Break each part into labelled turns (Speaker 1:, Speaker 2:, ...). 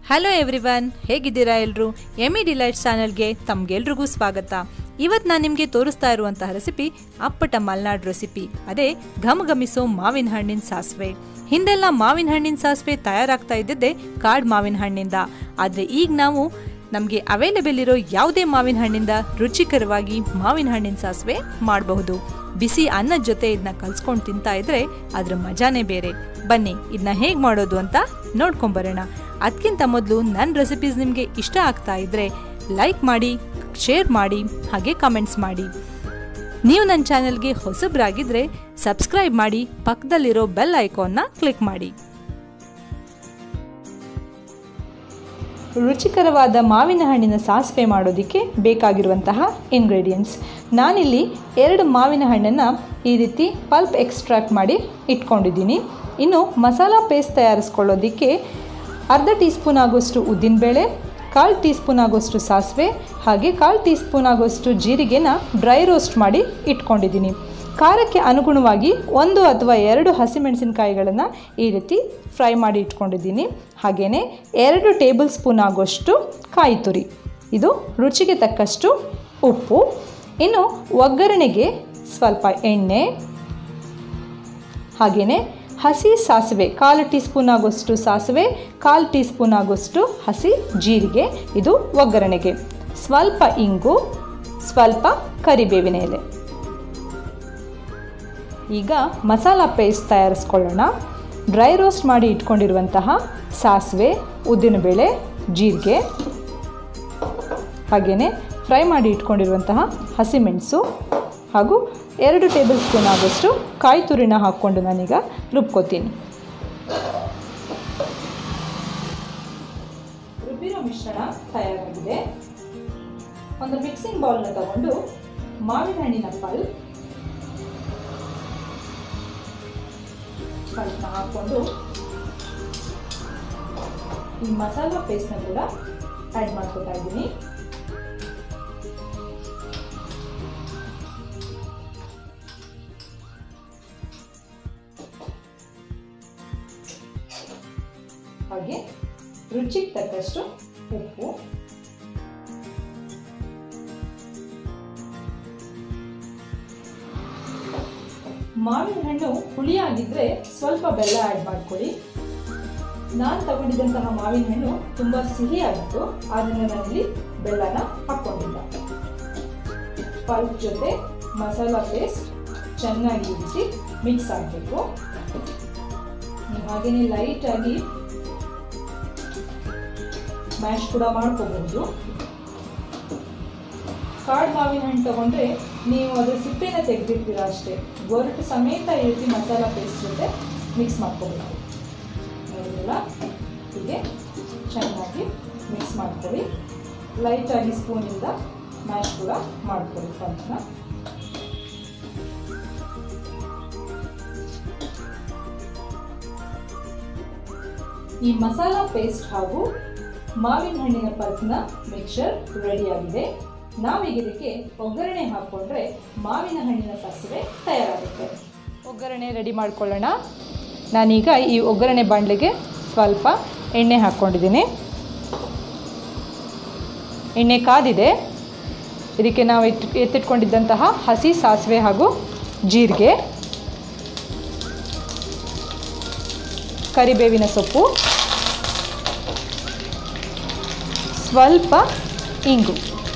Speaker 1: hello everyone ಹೇಗಿದ್ದೀರಾ ಎಲ್ಲರೂ ಎಮಿ delight ಚಾನಲ್ಗೆ ತಮ್ಗೆಲ್ರಿಗೂ ಸ್ವಾಗತ ಇವತ್ತು ನಾನು ನಿಮಗೆ ತೋರಿಸ್ತಾ ಇರುವಂತಹ ರೆಸಿಪಿ ಅಪ್ಪಟ ಮಲ್ನಾಡ್ ರೆಸಿಪಿ ಅದೇ ಘಮಘಮಿಸೋ ಮಾವಿನ ಹಣ್ಣಿನ ಸಾಸಿವೆ ಹಿಂದೆಲ್ಲ ಮಾವಿನ ಹಣ್ಣಿನ ಸಾಸಿವೆ ತಯಾರಾಗ್ತಾ ಇದ್ದಿದ್ದೆ ಕಾಡ್ ಮಾವಿನ ಹಣ್ಣಿಂದ ಆದರೆ ಈಗ ನಾವು ನಮಗೆ ಅವೈಲೇಬಲ್ ಇರೋ ಯಾವುದೇ ಮಾವಿನ ಹಣ್ಣಿಂದ ರುಚಿಕರವಾಗಿ ಮಾವಿನ ಹಣ್ಣಿನ ಸಾಸಿವೆ ಮಾಡಬಹುದು ಬಿಸಿ ಅನ್ನದ ಜೊತೆ ಇದನ್ನ ಕಲ್ಸ್ಕೊಂಡು ತಿಂತಾ ಇದ್ರೆ ಅದ್ರ ಮಜಾನೇ ಬೇರೆ ಬನ್ನಿ ಇದನ್ನ ಹೇಗೆ ಮಾಡೋದು ಅಂತ ನೋಡ್ಕೊಂಬರೋಣ ಅದಕ್ಕಿಂತ ಮೊದಲು ನನ್ನ ರೆಸಿಪೀಸ್ ನಿಮಗೆ ಇಷ್ಟ ಆಗ್ತಾ ಇದ್ರೆ ಲೈಕ್ ಮಾಡಿ ಶೇರ್ ಮಾಡಿ ಹಾಗೆ ಕಮೆಂಟ್ಸ್ ಮಾಡಿ ನೀವು ನನ್ನ ಚಾನೆಲ್ಗೆ ಹೊಸಬ್ರಾಗಿದ್ರೆ ಸಬ್ಸ್ಕ್ರೈಬ್ ಮಾಡಿ ಪಕ್ಕದಲ್ಲಿರೋ ಬೆಲ್ ಐಕಾನ್ನ ಕ್ಲಿಕ್ ಮಾಡಿ ರುಚಿಕರವಾದ ಮಾವಿನ ಹಣ್ಣಿನ ಸಾಸಿವೆ ಮಾಡೋದಕ್ಕೆ ಬೇಕಾಗಿರುವಂತಹ ಇಂಗ್ರೀಡಿಯೆಂಟ್ಸ್ ನಾನಿಲ್ಲಿ ಎರಡು ಮಾವಿನ ಹಣ್ಣನ್ನು ಈ ರೀತಿ ಪಲ್ಪ್ ಎಕ್ಸ್ಟ್ರಾಕ್ಟ್ ಮಾಡಿ ಇಟ್ಕೊಂಡಿದ್ದೀನಿ ಇನ್ನು ಮಸಾಲ ಪೇಸ್ಟ್ ತಯಾರಿಸ್ಕೊಳ್ಳೋದಕ್ಕೆ ಅರ್ಧ ಟೀ ಸ್ಪೂನ್ ಆಗೋಷ್ಟು ಉದ್ದಿನಬೇಳೆ ಕಾಲು ಟೀ ಸ್ಪೂನ್ ಆಗೋಷ್ಟು ಸಾಸಿವೆ ಹಾಗೆ ಕಾಲು ಟೀ ಸ್ಪೂನ್ ಆಗೋಷ್ಟು ಜೀರಿಗೆನ ಡ್ರೈ ರೋಸ್ಟ್ ಮಾಡಿ ಇಟ್ಕೊಂಡಿದ್ದೀನಿ ಖಾರಕ್ಕೆ ಅನುಗುಣವಾಗಿ ಒಂದು ಅಥವಾ ಎರಡು ಹಸಿಮೆಣಸಿನಕಾಯಿಗಳನ್ನು ಈ ರೀತಿ ಫ್ರೈ ಮಾಡಿ ಇಟ್ಕೊಂಡಿದ್ದೀನಿ ಹಾಗೆಯೇ ಎರಡು ಟೇಬಲ್ ಸ್ಪೂನ್ ಆಗೋಷ್ಟು ಕಾಯಿ ತುರಿ ಇದು ರುಚಿಗೆ ತಕ್ಕಷ್ಟು ಉಪ್ಪು ಇನ್ನು ಒಗ್ಗರಣೆಗೆ ಸ್ವಲ್ಪ ಎಣ್ಣೆ ಹಾಗೆಯೇ ಹಸಿ ಸಾಸಿವೆ ಕಾಲು ಟೀ ಸ್ಪೂನ್ ಆಗೋಷ್ಟು ಸಾಸಿವೆ ಕಾಲು ಟೀ ಸ್ಪೂನ್ ಆಗೋಷ್ಟು ಹಸಿ ಜೀರಿಗೆ ಇದು ಒಗ್ಗರಣೆಗೆ ಸ್ವಲ್ಪ ಇಂಗು ಸ್ವಲ್ಪ ಕರಿಬೇವಿನ ಎಲೆ ಈಗ ಮಸಾಲ ಪೇಸ್ಟ್ ತಯಾರಿಸ್ಕೊಳ್ಳೋಣ ಡ್ರೈ ರೋಸ್ಟ್ ಮಾಡಿ ಇಟ್ಕೊಂಡಿರುವಂತಹ ಸಾಸಿವೆ ಉದ್ದಿನಬೇಳೆ ಜೀರಿಗೆ ಹಾಗೆಯೇ ಫ್ರೈ ಮಾಡಿ ಇಟ್ಕೊಂಡಿರುವಂತಹ ಹಸಿಮೆಣಸು ಹಾಗೂ ಎರಡು ಟೇಬಲ್ ಸ್ಪೂನ್ ಆಗೋಷ್ಟು ಕಾಯಿ ತುರಿನ ಹಾಕ್ಕೊಂಡು ನಾನೀಗ ರುಬ್ಕೋತೀನಿ ರುಬ್ಬಿರೋ ಮಿಶ್ರಣ ತಯಾರಾಗಿದೆ ಒಂದು ಮಿಕ್ಸಿಂಗ್ ಬೌಲ್ನ ತಗೊಂಡು ಮಾವಿನ ಹಣ್ಣಿನ ಪಲ್ ಪಲ್ನ ಹಾಕ್ಕೊಂಡು ಈ ಮಸಾಲ ಪೇಸ್ಟ್ನ ಕೂಡ ಆ್ಯಡ್ ಮಾಡ್ಕೊತಾ ಇದ್ದೀನಿ ಹಾಗೆ ರುಚಿಗೆ ತಕ್ಕಷ್ಟು ಉಪ್ಪು ಮಾವಿನ ಹಣ್ಣು ಹುಳಿಯಾಗಿದ್ದರೆ ಸ್ವಲ್ಪ ಬೆಲ್ಲ ಆ್ಯಡ್ ಮಾಡ್ಕೊಳ್ಳಿ ನಾನು ತಗೊಂಡಿದ್ದಂತಹ ಮಾವಿನ ಹಣ್ಣು ತುಂಬ ಸಿಹಿಯಾಗಿತ್ತು ಆದ್ದರಿಂದ ನಾನಿಲ್ಲಿ ಬೆಲ್ಲನ ಹಾಕ್ಕೊಂಡಿಲ್ಲ ಪಲ್ಪ್ ಜೊತೆ ಮಸಾಲ ಪೇಸ್ಟ್ ಚೆನ್ನಾಗಿ ಇರಿಸಿ ಮಿಕ್ಸ್ ಆಗಬೇಕು ನೀವು ಹಾಗೆಯೇ ಲೈಟಾಗಿ ಮ್ಯಾಶ್ ಕೂಡ ಮಾಡ್ಕೋಬಹುದು ಕಾಡು ಮಾವಿನ ಹಣ್ಣು ತಗೊಂಡ್ರೆ ನೀವು ಅದ್ರ ಸಿಪ್ಪೆನ ತೆಗೆದಿರ್ತೀರ ಅಷ್ಟೇ ಗೊರಟು ಸಮೇತ ಈ ರೀತಿ ಮಸಾಲ ಪೇಸ್ಟ್ ಜೊತೆ ಮಿಕ್ಸ್ ಮಾಡ್ಕೋಬೇಕು ನೋಡಿದ್ರಲ್ಲ ಹೀಗೆ ಚೆನ್ನಾಗಿ ಮಿಕ್ಸ್ ಮಾಡ್ಕೊಳ್ಳಿ ಲೈಟಾಗಿ ಸ್ಪೂನಿಂದ ಮ್ಯಾಶ್ ಕೂಡ ಮಾಡ್ಕೊಳ್ಳಿ ಪಲ್ಪ್ನ ಈ ಮಸಾಲ ಪೇಸ್ಟ್ ಹಾಗೂ ಮಾವಿನ ಹಣ್ಣಿನ ಪಲ್ಪ್ನ ಮಿಕ್ಸರ್ ರೆಡಿಯಾಗಿದೆ ನಾವೀಗ ಇದಕ್ಕೆ ಒಗ್ಗರಣೆ ಹಾಕ್ಕೊಂಡ್ರೆ ಮಾವಿನ ಹಣ್ಣಿನ ಸಾಸಿವೆ ತಯಾರಾಗುತ್ತೆ ಒಗ್ಗರಣೆ ರೆಡಿ ಮಾಡ್ಕೊಳ್ಳೋಣ ನಾನೀಗ ಈ ಒಗ್ಗರಣೆ ಬಾಣಲೆಗೆ ಸ್ವಲ್ಪ ಎಣ್ಣೆ ಹಾಕ್ಕೊಂಡಿದ್ದೀನಿ ಎಣ್ಣೆ ಕಾದಿದೆ ಇದಕ್ಕೆ ನಾವು ಇಟ್ಟು ಎತ್ತಿಟ್ಕೊಂಡಿದ್ದಂತಹ ಹಸಿ ಸಾಸಿವೆ ಹಾಗೂ ಜೀರಿಗೆ ಕರಿಬೇವಿನ ಸೊಪ್ಪು ಸ್ವಲ್ಪ ಇಂಗು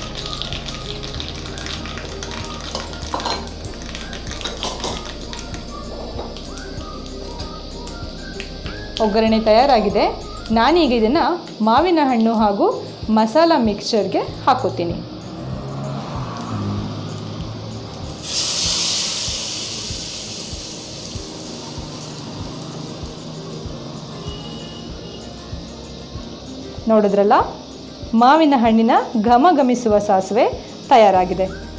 Speaker 1: ಒಗ್ಗರಣೆ ತಯಾರಾಗಿದೆ ನಾನೀಗ ಇದನ್ನು ಮಾವಿನ ಹಣ್ಣು ಹಾಗೂ ಮಸಾಲ ಮಿಕ್ಸ್ಚರ್ಗೆ ಹಾಕೋತೀನಿ ನೋಡಿದ್ರಲ್ಲ ಮಾವಿನ ಹಣ್ಣಿನ ಘಮ ಘಮಿಸುವ ಸಾಸಿವೆ ತಯಾರಾಗಿದೆ